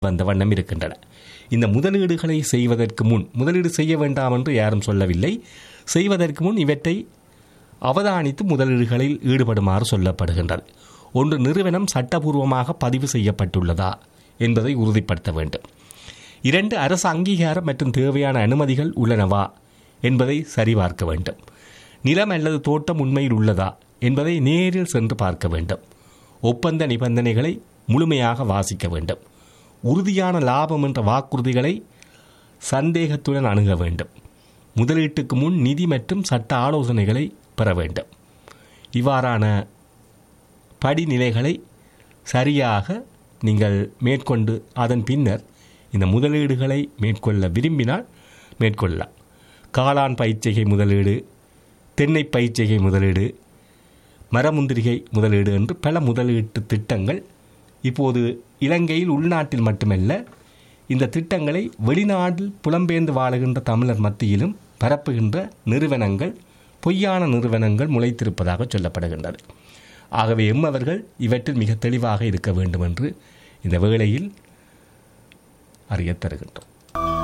வந்த வண்ணம் இருக்கின்றன இந்த முதலீடுகளை செய்வதற்கு முன் முதலீடு செய்ய வேண்டாம் என்று யாரும் சொல்லவில்லை செய்வதற்கு முன் இவற்றை அவதானித்து முதலீடுகளில் ஈடுபடுமாறு சொல்லப்படுகின்றது ஒன்று நிறுவனம் சட்டபூர்வமாக பதிவு செய்யப்பட்டுள்ளதா என்பதை உறுதிப்படுத்த வேண்டும் இரண்டு அரசு அங்கீகாரம் மற்றும் தேவையான அனுமதிகள் உள்ளனவா என்பதை சரிபார்க்க வேண்டும் நிலம் அல்லது தோட்டம் உண்மையில் உள்ளதா என்பதை நேரில் சென்று பார்க்க வேண்டும் ஒப்பந்த நிபந்தனைகளை முழுமையாக வாசிக்க வேண்டும் உறுதியான லாபம் என்ற வாக்குறுதிகளை சந்தேகத்துடன் அணுக வேண்டும் முதலீட்டுக்கு முன் நிதி மற்றும் சட்ட ஆலோசனைகளை பெற வேண்டும் இவ்வாறான படிநிலைகளை சரியாக நீங்கள் மேற்கொண்டு அதன் பின்னர் இந்த முதலீடுகளை மேற்கொள்ள விரும்பினால் மேற்கொள்ளலாம் காளான் பயிற்சிகை முதலீடு தென்னை பயிற்சிகை முதலீடு மரமுந்திரிகை முதலீடு என்று பல முதலீட்டு திட்டங்கள் இப்போது இலங்கையில் உள்நாட்டில் மட்டுமல்ல இந்த திட்டங்களை வெளிநாட்டில் புலம்பெயர்ந்து வாழுகின்ற தமிழர் மத்தியிலும் பரப்புகின்ற நிறுவனங்கள் பொய்யான நிறுவனங்கள் முளைத்திருப்பதாக சொல்லப்படுகின்றது ஆகவே எம்மவர்கள் இவற்றில் மிக தெளிவாக இருக்க வேண்டும் என்று இந்த வேளையில் அறியத் தருகின்றோம்